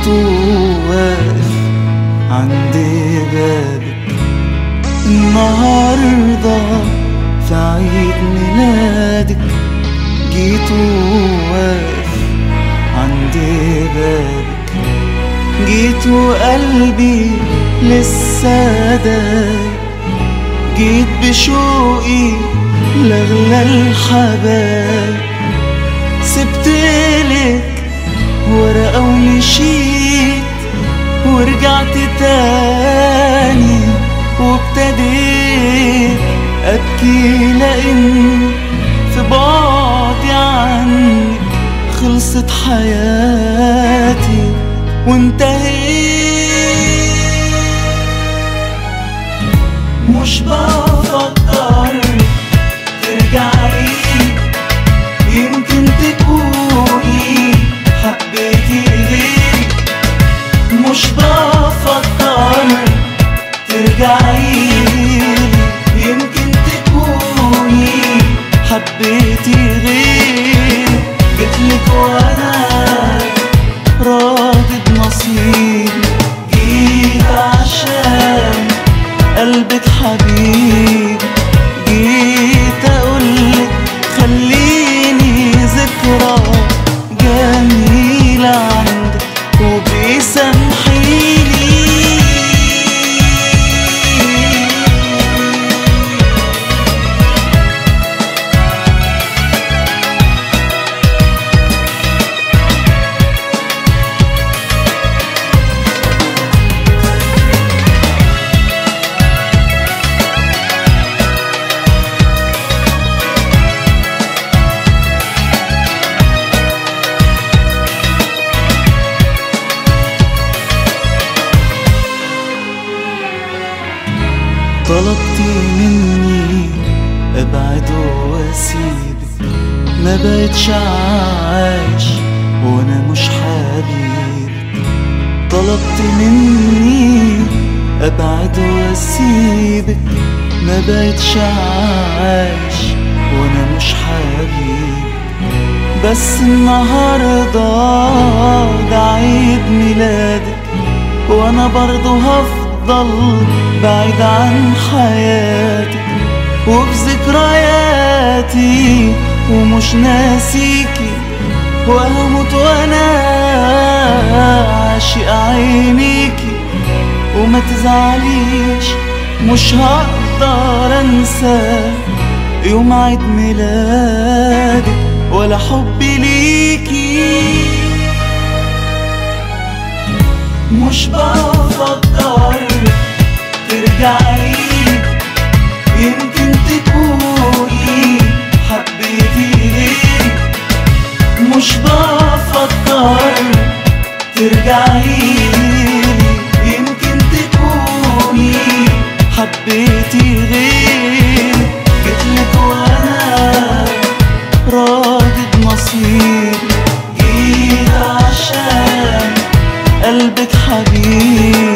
جيت واقف عند بابك النهاردة في عيد ميلادك جيت واقف عند بابك جيت وقلبي لسه دايق جيت بشوقي لأغلى الحبايب سبتلك ورقة ومشيت ورجعت تاني وابتديت أبكي لأن في بعدي عنك خلصت حياتي وانتهيت مش بفكر ترجعي يمكن تكوني حبيتي غيري مش بفكر ترجعي يمكن تكوني حبيتي غيري جيتلك وانا راضي بنصيبي جيت عشان قلبك حبيبي جيت اقولك خليني ذكرى جميلة عندك وبيسامحيني طلبتي مني ابعد واسيبك ما بقتش عايش وانا مش حبيبك طلبت مني ابعد واسيبك ما بقتش عايش وانا مش حبيبك بس النهارده ده عيد ميلادك وانا برضه هفضل بعيد عن حياتك وفي ذكرياتي ومش ناسيكي وهموت وانا عاشق عينيكي وما تزعليش مش هقدر انسى يوم عيد ميلادك ولا حبي ليكي مش بفكر ترجعي يمكن تكوني حبيتي غيري مش بفكر ترجعي يمكن تكوني حبيتي غيري جيتلك وانا راضي بنصيبي جيت عشان قلبك حبيبي